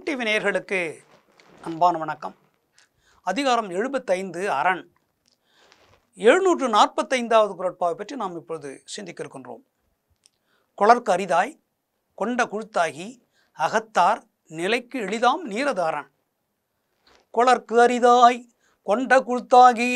TV நேயர்களுக்கு அன்பான வணக்கம் அதிகாரம் எழுபத்தைந்து அரண் எழுநூற்று நாற்பத்தைந்தாவது குரட்பாவை பற்றி நாம் இப்பொழுது சிந்திக்க இருக்கின்றோம் குளர்க்கு அரிதாய் கொண்ட குழுத்தாகி அகத்தார் நிலைக்கு எளிதாம் நீரதாரன் குளர்க்கு அரிதாய் கொண்ட குழுத்தாகி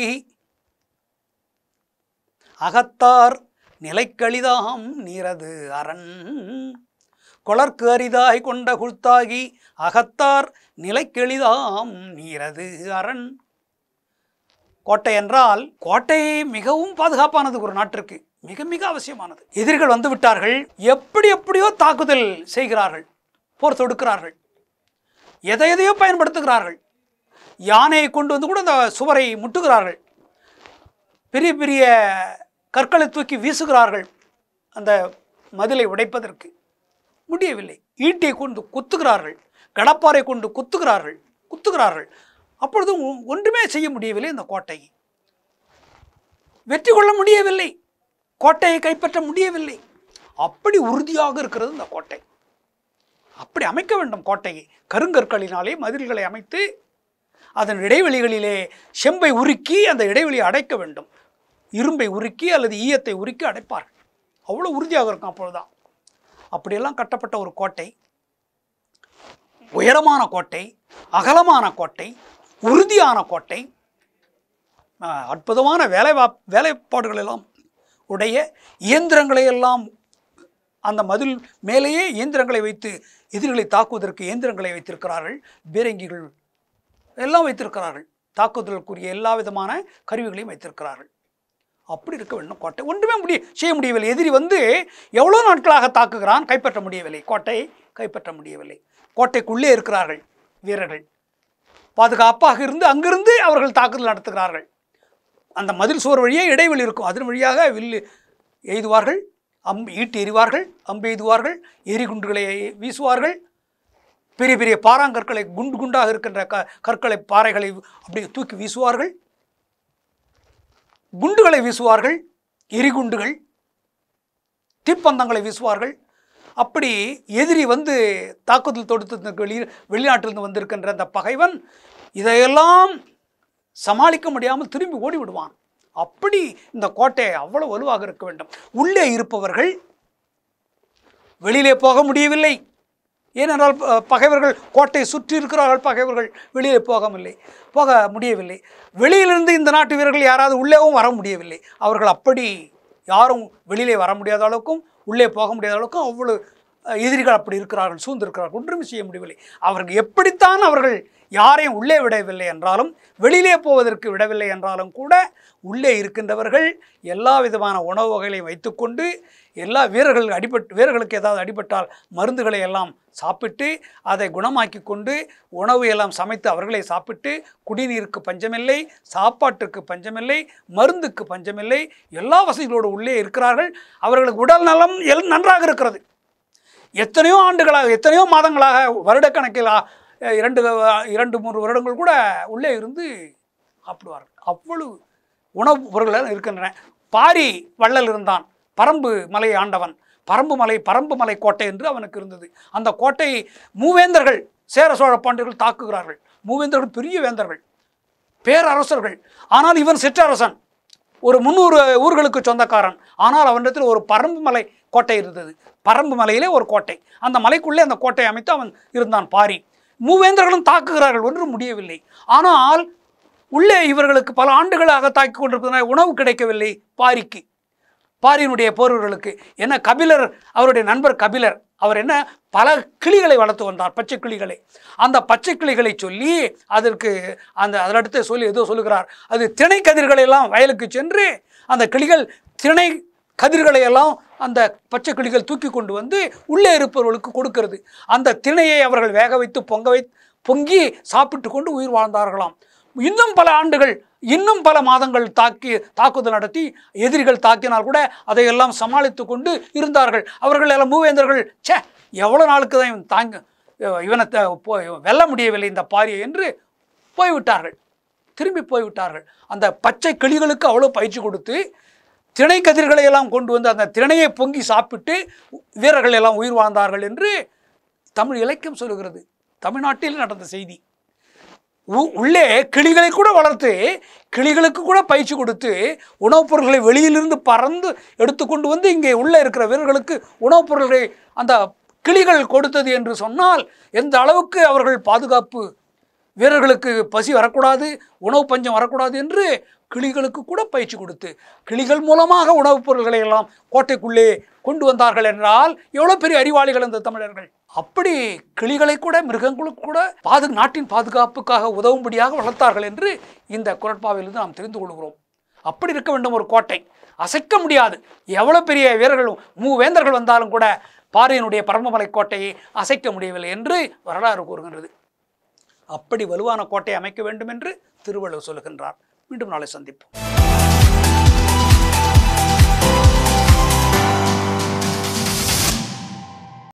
அகத்தார் நிலைக்களிதாம் நீரது அரண் கொளர்க்கு அரிதாய் கொண்ட குழ்த்தாகி அகத்தார் நிலைக்கெளிதாம் நீரது அரண் கோட்டை என்றால் கோட்டை மிகவும் பாதுகாப்பானது ஒரு நாட்டிற்கு மிக மிக அவசியமானது எதிரிகள் வந்து விட்டார்கள் எப்படி எப்படியோ தாக்குதல் செய்கிறார்கள் போர் தொடுக்கிறார்கள் எதை எதையோ பயன்படுத்துகிறார்கள் யானையை கொண்டு வந்து கூட அந்த சுவரை முட்டுகிறார்கள் பெரிய பெரிய கற்களை தூக்கி வீசுகிறார்கள் அந்த மதிலை உடைப்பதற்கு முடியவில்லை ஈட்டியை கொண்டு குத்துகிறார்கள் கடப்பாரை கொண்டு குத்துகிறார்கள் குத்துகிறார்கள் அப்பொழுது ஒ- ஒன்றுமே செய்ய முடியவில்லை இந்த கோட்டை வெற்றி கொள்ள முடியவில்லை கோட்டையை கைப்பற்ற முடியவில்லை அப்படி உறுதியாக இருக்கிறது இந்த கோட்டை அப்படி அமைக்க வேண்டும் கோட்டையை கருங்கற்களினாலே மதில்களை அமைத்து அதன் இடைவெளிகளிலே செம்பை உருக்கி அந்த இடைவெளியை அடைக்க வேண்டும் இரும்பை உருக்கி அல்லது ஈயத்தை உருக்கி அடைப்பார்கள் அவ்வளோ உறுதியாக இருக்கும் அப்பொழுதுதான் அப்படியெல்லாம் கட்டப்பட்ட ஒரு கோட்டை உயரமான கோட்டை அகலமான கோட்டை உறுதியான கோட்டை ஆஹ், அற்புதமான வேலை வேலைப்பாடுகள் எல்லாம் உடைய இயந்திரங்களை எல்லாம் அந்த மதில் மேலேயே இயந்திரங்களை வைத்து எதிரிகளை தாக்குவதற்கு இயந்திரங்களை வைத்திருக்கிறார்கள் பீரங்கிகள் எல்லாம் வைத்திருக்கிறார்கள் தாக்குதலுக்குரிய எல்லா விதமான கருவிகளையும் வைத்திருக்கிறார்கள் அப்படி இருக்க வேண்டும் கோட்டை ஒன்றுமே முடிய செய்ய முடியவில்லை எதிரி வந்து எவ்வளோ நாட்களாக தாக்குகிறான் கைப்பற்ற முடியவில்லை கோட்டையை கைப்பற்ற முடியவில்லை கோட்டைக்குள்ளே இருக்கிறார்கள் வீரர்கள் பாதுகாப்பாக இருந்து அங்கிருந்து அவர்கள் தாக்குதல் நடத்துகிறார்கள் அந்த மதில் சுவர் வழியே இடைவெளி இருக்கும் அதன் வழியாக வில்லு எய்துவார்கள் அம்பு ஈட்டி எறிவார்கள் அம்பு எய்துவார்கள் எரிகுண்டுகளை வீசுவார்கள் பெரிய பெரிய பாறாங்கற்களை குண்டு குண்டாக இருக்கின்ற க கற்களை பாறைகளை அப்படி தூக்கி வீசுவார்கள் குண்டுகளை வீசுவார்கள் எரிகுண்டுகள் தீப்பந்தங்களை வீசுவார்கள் அப்படி எதிரி வந்து தாக்குதல் தொடுத்து வெளி வெளிநாட்டிலிருந்து வந்திருக்கின்ற அந்த பகைவன் இதையெல்லாம் சமாளிக்க முடியாமல் திரும்பி ஓடி விடுவான் அப்படி இந்த கோட்டை அவ்வளவு வலுவாக இருக்க வேண்டும் உள்ளே இருப்பவர்கள் வெளியிலே போக முடியவில்லை ஏனென்றால் ப- பகைவர்கள் கோட்டை சுற்றி இருக்கிறார்கள் பகைவர்கள் வெளியே போகவில்லை போக முடியவில்லை வெளியிலிருந்து இந்த நாட்டு வீரர்கள் யாராவது உள்ளேவும் வர முடியவில்லை அவர்கள் அப்படி யாரும் வெளியிலே வர முடியாத அளவுக்கும் உள்ளே போக முடியாத அளவுக்கும் அவ்வளவு அஹ், எதிரிகள் அப்படி இருக்கிறார்கள் சூழ்ந்திருக்கிறார்கள் ஒன்றுமே செய்ய முடியவில்லை அவர்கள் எப்படித்தான் அவர்கள் யாரையும் உள்ளே விடவில்லை என்றாலும் வெளியிலே போவதற்கு விடவில்லை என்றாலும் கூட உள்ளே இருக்கின்றவர்கள் எல்லா விதமான உணவு வகைகளையும் வைத்துக்கொண்டு எல்லா வீரர்கள் அடிபட்டு வீரர்களுக்கு ஏதாவது அடிபட்டால் மருந்துகளை எல்லாம் சாப்பிட்டு அதை குணமாக்கி கொண்டு உணவு எல்லாம் சமைத்து அவர்களே சாப்பிட்டு குடிநீருக்கு பஞ்சமில்லை சாப்பாட்டுக்கு பஞ்சமில்லை மருந்துக்கு பஞ்சமில்லை எல்லா வசதிகளோடு உள்ளே இருக்கிறார்கள் அவர்களுக்கு உடல் நலம் எல் நன்றாக இருக்கிறது எத்தனையோ ஆண்டுகளாக எத்தனையோ மாதங்களாக வருடக்கணக்கில் ஆ, இரண்டு இரண்டு மூன்று வருடங்கள் கூட உள்ளே இருந்து சாப்பிடுவார்கள் அவ்வளவு உணவுப் பொருள்கள் இருக்கின்றன பாரி வள்ளல் இருந்தான் பரம்பு மலையை ஆண்டவன் பரம்பு மலை பரம்பு மலை கோட்டை என்று அவனுக்கு இருந்தது அந்த கோட்டையை மூவேந்தர்கள் சேர சோழ பாண்டியர்கள் தாக்குகிறார்கள் மூவேந்தர்கள் பெரிய வேந்தர்கள் பேரரசர்கள் ஆனால் இவன் சிற்றரசன் ஒரு முந்நூறு ஊர்களுக்கு சொந்தக்காரன் ஆனால் அவனிடத்தில் ஒரு பரம்பு மலை கோட்டை இருந்தது பரம்பு மலையிலே ஒரு கோட்டை அந்த மலைக்குள்ளே அந்த கோட்டை அமைத்து அவன் இருந்தான் பாரி மூவேந்தர்களும் தாக்குகிறார்கள் ஒன்றும் முடியவில்லை ஆனால் உள்ளே இவர்களுக்கு பல ஆண்டுகளாக தாக்கி கொண்டிருப்பதனால் உணவு கிடைக்கவில்லை பாரிக்கு பாரியினுடைய போர்வர்களுக்கு என்ன கபிலர் அவருடைய நண்பர் கபிலர் அவர் என்ன பல கிளிகளை வளர்த்து வந்தார் பச்சை கிளிகளை அந்த பச்சை கிளிகளை சொல்லி அதற்கு அந்த அதனடுத்து சொல்லி ஏதோ சொல்லுகிறார் அது திணை கதிர்களை எல்லாம் வயலுக்கு சென்று அந்த கிளிகள் திணை கதிர்களை எல்லாம் அந்த பச்சை கிளிகள் தூக்கி கொண்டு வந்து உள்ளே இருப்பவர்களுக்கு கொடுக்கிறது அந்த திணையை அவர்கள் வேக வைத்து பொங்க வை பொங்கி சாப்பிட்டு கொண்டு உயிர் வாழ்ந்தார்களாம் இன்னும் பல ஆண்டுகள் இன்னும் பல மாதங்கள் தாக்கி தாக்குதல் நடத்தி எதிரிகள் தாக்கினால் கூட அதையெல்லாம் சமாளித்து கொண்டு இருந்தார்கள் அவர்கள் எல்லாம் மூவேந்தர்கள் ச்சே எவ்வளோ நாளுக்கு தான் இவன் தாங்க இவனை த- போ- வெல்ல முடியவில்லை இந்த பாரியை என்று போய்விட்டார்கள் திரும்பி போய்விட்டார்கள் அந்த பச்சை கிளிகளுக்கு அவ்வளோ பயிற்சி கொடுத்து திணை கதிர்களை எல்லாம் கொண்டு வந்து அந்த திணையை பொங்கி சாப்பிட்டு வீரர்கள் எல்லாம் உயிர் வாழ்ந்தார்கள் என்று தமிழ் இலக்கியம் சொல்லுகிறது தமிழ்நாட்டில் நடந்த செய்தி உ- உள்ளே கிளிகளை கூட வளர்த்து கிளிகளுக்கு கூட பயிற்சி கொடுத்து உணவுப் பொருட்களை வெளியிலிருந்து பறந்து எடுத்துக்கொண்டு வந்து இங்கே உள்ளே இருக்கிற வீரர்களுக்கு உணவுப் பொருட்களை அந்த கிளிகள் கொடுத்தது என்று சொன்னால் எந்த அளவுக்கு அவர்கள் பாதுகாப்பு வீரர்களுக்கு பசி வரக்கூடாது உணவு பஞ்சம் வரக்கூடாது என்று கிளிகளுக்கு கூட பயிற்சி கொடுத்து கிளிகள் மூலமாக உணவுப் பொருட்களை எல்லாம் கோட்டைக்குள்ளே கொண்டு வந்தார்கள் என்றால் எவ்வளோ பெரிய அறிவாளிகள் இந்த தமிழர்கள் அப்படி கிளிகளை கூட மிருகங்களுக்கு கூட பாது நாட்டின் பாதுகாப்புக்காக உதவும்படியாக வளர்த்தார்கள் என்று இந்த குரட்பாவிலிருந்து நாம் தெரிந்து கொள்கிறோம் அப்படி இருக்க வேண்டும் ஒரு கோட்டை அசைக்க முடியாது எவ்வளோ பெரிய வீரர்கள் மூவேந்தர்கள் வந்தாலும் கூட பாரியினுடைய பரமமலை கோட்டையை அசைக்க முடியவில்லை என்று வரலாறு கூறுகின்றது அப்படி வலுவான கோட்டை அமைக்க வேண்டும் என்று திருவள்ளுவர் சொல்லுகின்றார் மீண்டும் நாளை சந்திப்போம்